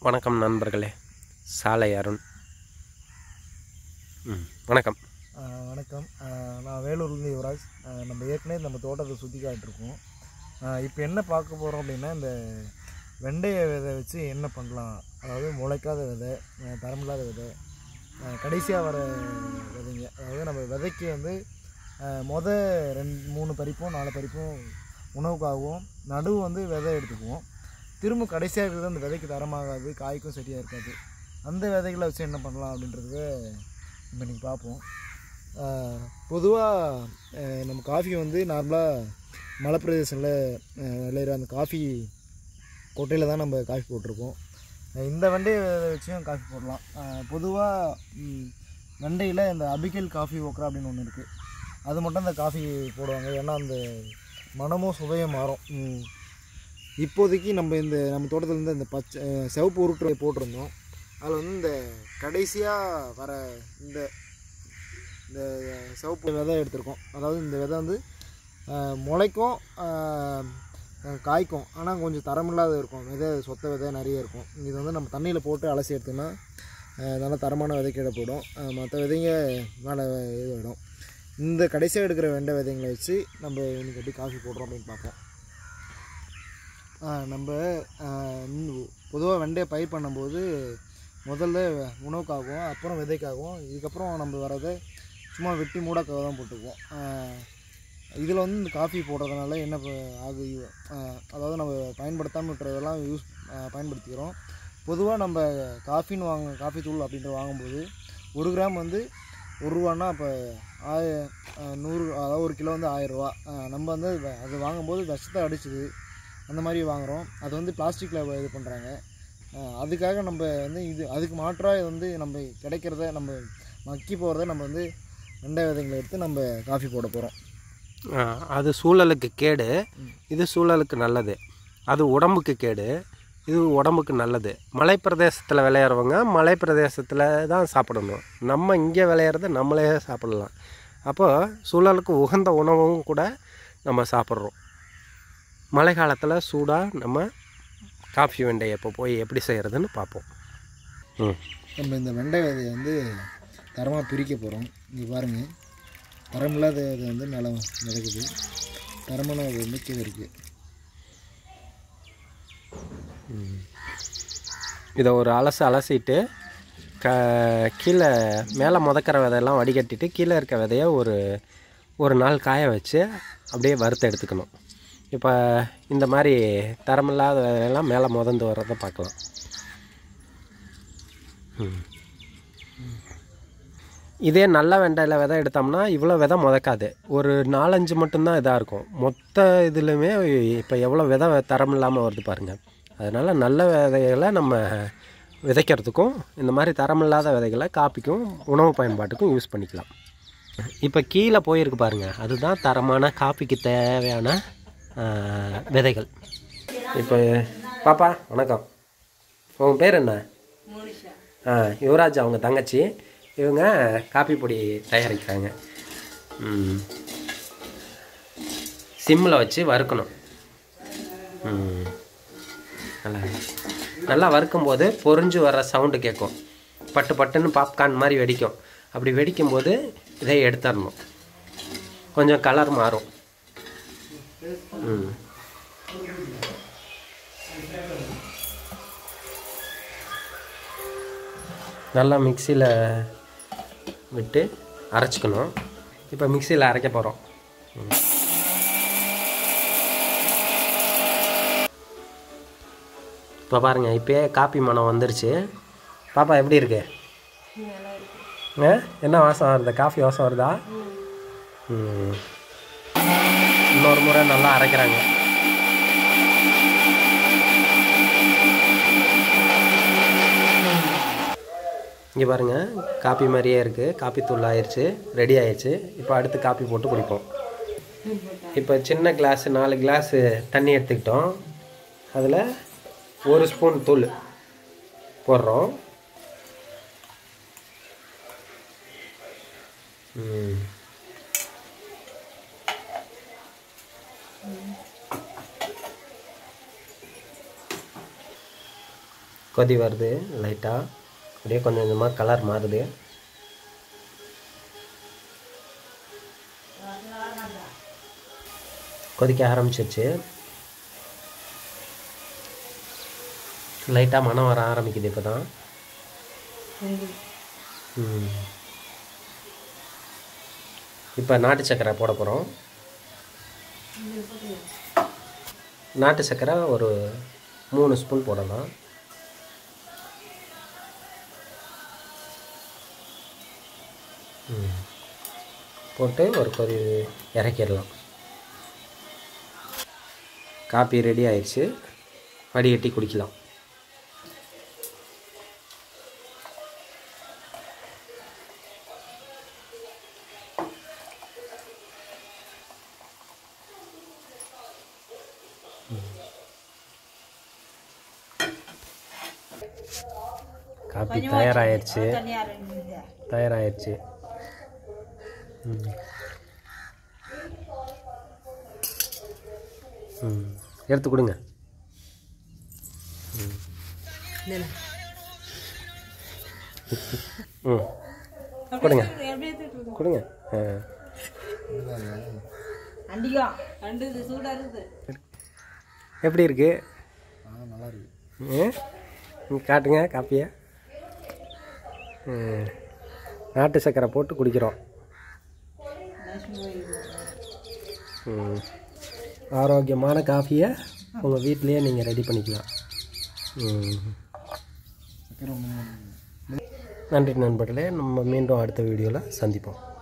வணக்கம் நண்பர்களே சாலை அருண் ம் வணக்கம் ஆ, வணக்கம் ஆ, நான் வேலூர்லேருந்து யுவராஜ் ஆ, நம்ம ஏற்கனவே நம்ம தோட்டத்தை சுற்றி காட்டிருக்கோம் இப்போ என்ன பார்க்க போகிறோம் அப்படின்னா இந்த வெந்தய விதை வச்சு என்ன பண்ணலாம் அதாவது முளைக்காத விதை ஆ, தரமில்லாத விதை கடைசியாக வர விதைங்க அதாவது நம்ம விதைக்கு வந்து ஆ, மொத ரெண்டு மூணு பறிப்போம் நாலு பறிப்போம் உணவுக்காகவும் நடுவு வந்து விதை எடுத்துக்குவோம் திரும்ப கடைசியாக இருக்கிறது அந்த விதைக்கு தரமாகாது காய்க்கும் சரியாக இருக்காது அந்த விதைகளை வச்சு என்ன பண்ணலாம் அப்படின்றதுக்கு நம்ம இன்றைக்கி பார்ப்போம் பொதுவாக நம்ம காஃபி வந்து நார்மலாக மலை பிரதேசங்களில் விளையிற அந்த காஃபி கொட்டையில் தான் நம்ம காஃபி போட்டிருக்கோம் அஹ் இந்த வெண்டையை வச்சும் காஃபி போடலாம் பொதுவாக வெண்டையில் இந்த அபிக்கல் காஃபி ஓக்கரா அப்படின்னு ஒன்று இருக்குது அது மட்டும் இந்த காஃபி போடுவாங்க ஏன்னா அந்த மனமும் சுவையும் மாறும் ம். இப்போதைக்கு நம்ம இந்த நம்ம தோட்டத்தில் இருந்து இந்த பச்சை அஹ் சிவப்பு உருட்டு போட்டிருந்தோம் அதில் வந்து இந்த கடைசியாக வர இந்த இந்த சிவப்பு விதை எடுத்திருக்கோம் அதாவது இந்த விதை வந்து அஹ், முளைக்கும் அஹ், அஹ், காய்க்கும் ஆனால் கொஞ்சம் தரமில்லாத இருக்கும் விதை சொத்த விதை நிறைய இருக்கும் இது வந்து நம்ம தண்ணியில் போட்டு அலசி எடுத்தோம்னா அஹ், நல்ல தரமான விதைக்கிட போடும் மற்ற விதைங்க மேலே இதுவிடும் இந்த கடைசியாக எடுக்கிற வெண்டை விதைங்களை வச்சு நம்ம இன்னைக்கு எப்படி காஃபி போடுறோம் அப்படின்னு பார்ப்போம் ஆஹ் நம்ம பொதுவாக வெண்டையை பயிர் பண்ணும்போது முதல்ல உணவுக்காகவும் அப்புறம் விதைக்காகவும் இதுக்கப்புறம் நம்ம வரதை சும்மா வெட்டி மூடாக்காக தான் போட்டுக்குவோம் இதில் வந்து இந்த காஃபி போடுறதுனால என்ன ப- ஆகு ஆஹ் அதாவது நம்ம பயன்படுத்தாமல் விட்டுறதெல்லாம் யூஸ் பயன்படுத்திக்கிறோம் பொதுவாக நம்ம காஃபின்னு வாங்க காஃபி தூள் அப்படின்ற வாங்கும்போது ஒரு கிராம் வந்து ஒரு ரூபான்னா அப்போ ஆய ஆஹ் நூறு அதாவது ஒரு கிலோ வந்து ஆயிரரூவா நம்ம வந்து வ- அது வாங்கும்போது விஷத்தை அடிச்சுது அந்த மாதிரி வாங்குகிறோம் அது வந்து பிளாஸ்டிக்கில் இது பண்ணுறாங்க அதுக்காக நம்ம வந்து இது அதுக்கு மாற்றாக இது வந்து நம்ம கிடைக்கிறத நம்ம மக்கி போகிறத நம்ம வந்து வெண்டை விதைங்களை எடுத்து நம்ம காஃபி போட போகிறோம் ஆ, அது சூழலுக்கு கேடு இது சூழலுக்கு நல்லது அது உடம்புக்கு கேடு இது உடம்புக்கு நல்லது மலை பிரதேசத்தில் விளையிறவங்க மலை பிரதேசத்தில் தான் சாப்பிடணும் நம்ம இங்கே விளையிறத நம்மளே சாப்பிடலாம் அப்போது சூழலுக்கு உகந்த உணவும் கூட நம்ம சாப்பிட்றோம் மழை காலத்தில் சூடாக நம்ம காஃபி வெண்டையை இப்போ போய் எப்படி செய்கிறதுன்னு பார்ப்போம் ம் நம்ம இந்த வெண்டை விதையை வந்து தரமாக பிரிக்க போகிறோம் இங்கே பாருங்கள் தரமில்லாத விதை வந்து நல்லா மிதக்குது தரமான விதை வந்து கீழே இருக்குது இதை ஒரு அலசு அலசிட்டு க கீழே மேலே முதக்கிற விதையெல்லாம் வடிகட்டிட்டு கீழே இருக்க விதைய ஒரு ஒரு நாள் காய வச்சு அப்படியே வறுத்து எடுத்துக்கணும் இப்போ இந்த மாதிரி தரமில்லாத விதையெல்லாம் மேலே முதந்து வர்றதை பார்க்கலாம் ம். இதே நல்ல வெண்டையில் விதை எடுத்தோம்னா இவ்வளோ விதை முதக்காது ஒரு நாலஞ்சு மட்டும்தான் இதாக இருக்கும் மொத்த இதுலையுமே இப்போ எவ்வளோ விதை தரம் இல்லாமல் வருது பாருங்கள் அதனால் நல்ல விதைகளை நம்ம விதைக்கிறதுக்கும் இந்த மாதிரி தரமில்லாத விதைகளை காப்பிக்கும் உணவு பயன்பாட்டுக்கும் யூஸ் பண்ணிக்கலாம் இப்போ கீழே போயிருக்கு பாருங்கள் அதுதான் தரமான காப்பிக்கு தேவையான ஆ, விதைகள் இப்போ பாப்பா வணக்கம் உங்கள் பேர் என்ன ஆ யுவராஜ் அவங்க தங்கச்சி இவங்க காப்பி பொடி தயாரிக்கிறாங்க ம். சிம்மில் வச்சு வறுக்கணும் ம். நல்லா நல்லா வறுக்கும்போது பொரிஞ்சு வர சவுண்டு கேட்கும் பட்டு பட்டுன்னு பாப்கார்ன் மாதிரி வெடிக்கும் அப்படி வெடிக்கும்போது இதை எடுத்துடணும் கொஞ்சம் கலர் மாறும் ம் நல்லா மிக்சியில் விட்டு அரைச்சிக்கணும் இப்போ மிக்சியில் அரைக்க போகிறோம் இப்போ பாருங்கள் இப்போயே காப்பி மனம் வந்துருச்சு பாப்பா எப்படி இருக்கு ஆ என்ன வாசம் வருது காஃபி வாசம் வருதா ம். இன்னொரு முறை நல்லா அரைக்கிறாங்க இங்கே பாருங்கள் காப்பி மாதிரியே இருக்குது காப்பி தூள் ஆயிடுச்சு ரெடி ஆயிடுச்சு இப்போ அடுத்து காப்பி போட்டு குடிப்போம் இப்போ சின்ன கிளாஸு நாலு கிளாஸு தண்ணி எடுத்துக்கிட்டோம் அதில் ஒரு ஸ்பூன் தூள் போடுறோம் ம். கொதி வருது லைட்டாக அப்படியே கொஞ்சம் கொஞ்சமாக கலர் மாறுது கொதிக்க ஆரம்பிச்சிருச்சு லைட்டாக மனம் வர ஆரம்பிக்குது இப்போ தான் இப்போ நாட்டு சர்க்கரை போட போகிறோம் நாட்டு சர்க்கரை ஒரு மூணு ஸ்பூன் போடலாம் ம். போட்டு ஒரு கொதி இறக்கிடலாம் காப்பி ரெடி ஆயிடுச்சு வடிகட்டி குடிக்கலாம் காப்பி தயாராகிடுச்சு தயாராகிடுச்சு ம் ம் எடுத்து கொடுங்க ம் ம் கொடுங்க கொடுங்க ஆ அண்டிகா அண்டு இது சூடா இருக்குது எப்படி இருக்கு ஆ நல்லா இருக்கு ஏ ம், காட்டுங்க காப்பியை ம். நாட்டு சர்க்கரை போட்டு குடிக்கிறோம் ம். ஆரோக்கியமான காஃபியை உங்கள் வீட்டிலேயே நீங்கள் ரெடி பண்ணிக்கலாம் ம். சக்கரை ரொம்ப நன்றி நண்பர்களே நம்ம மீண்டும் அடுத்த வீடியோவில் சந்திப்போம்